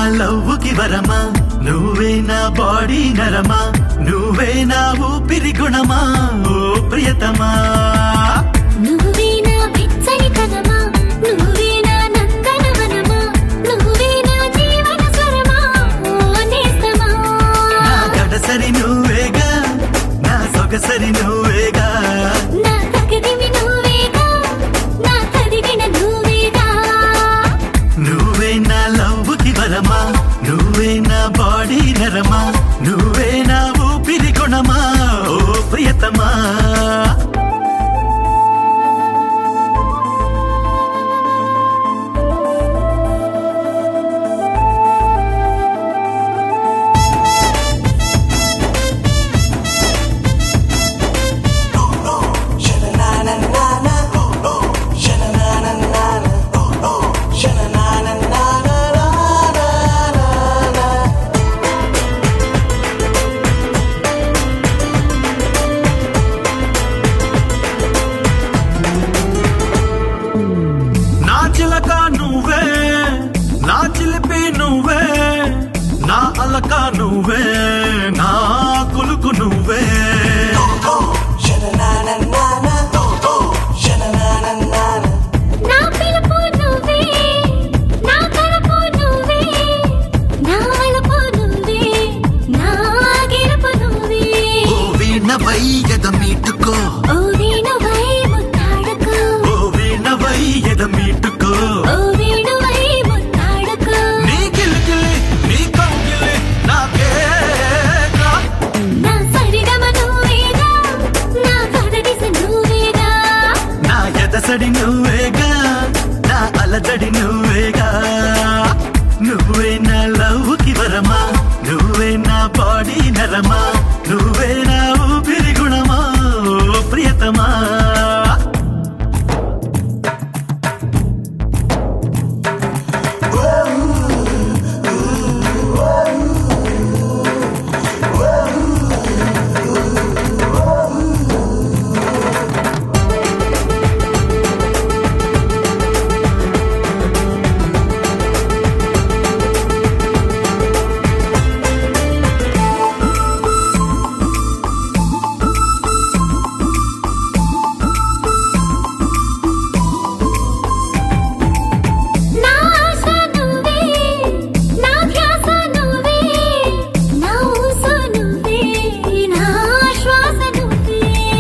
లవ్వుకి వరమా నువ్వే నా బాడీ నరమా నువ్వే నా ఊపిరి గుణమా ఓ ప్రియతమా నువ్వే నా వెచ్చని కథమా నువ్వే నా నందనవనమా నువ్వే నా జీవన స్వరమా ఓ నేస్తమా నా గడసరి నువ్వేగా నా సొగసరి నువ్వేగా నా తగదిమి నువ్వేగా నా తదిగిన నువ్వేగా నువ్వే నా లవ్వుకి వరమా నువ్వే నా బాడీ నరమా నువ్వే నా ఊపిరి గుణమా ఓ ప్రియతమా నా చిలక నువ్వే నా చిలిపి నువ్వే నా అలక నువ్వే నా కులుకు నువ్వే నా పిలుపు నువ్వే నా కలపు నువ్వే నా వలపు నువ్వే నా గెలుపు నువ్వే ఓ వీణవై ఎద మీటుకో ఓ వేణువై ముత్తాడుకో ఓ వీణవై ఎద మీటుకో ఓ వేణువై ముత్తాడుకో నీ కిలికిలి నీ కౌగిలి నాకేగా నా సరిగమ నువ్వేగా నా కదడిస నువ్వేగా నా ఎదసడి నువ్వేగా నా అలజడి నువ్వేగా నువ్వే నా లవ్వుకి వరమా నువ్వే నా బాడీ నరమా నువ్వే నా ఊపిరి గుణమా ఓ ప్రియతమా నా ఆశ నువ్వే నా ధ్యాస నువ్వే నా ఊస నువ్వే నా శ్వాస నువ్వే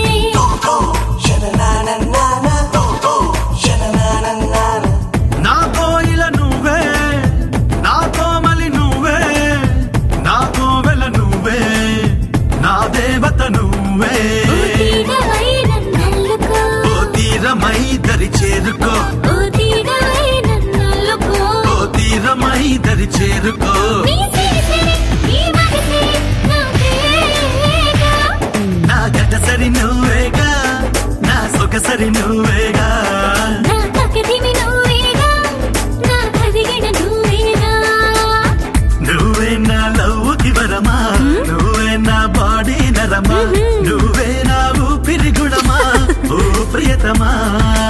నా కోయిల నువ్వే నా కోమలి నువ్వే నా కోవెల నువ్వే నా దేవత నువ్వే ఓ తీగవై నన్నల్లుకో ఓ తీరమై దరి చేరుకో ఓ తీగవై నన్నల్లుకో ఓ తీరమై దరి చేరుకో నీ సిరి సిరి నీ మగసి నువ్వేగా నా గటసరి నువ్వేగా నా సొగసరి నువ్వేగా నా తకదిమి నువ్వేగా నా కదిగిన నువ్వేగా నువ్వే నా లవ్వుకి వరమా నువ్వే నా బాడీ నరమా నువ్వే నా ఊపిరి గుణమా ఓ ప్రియతమా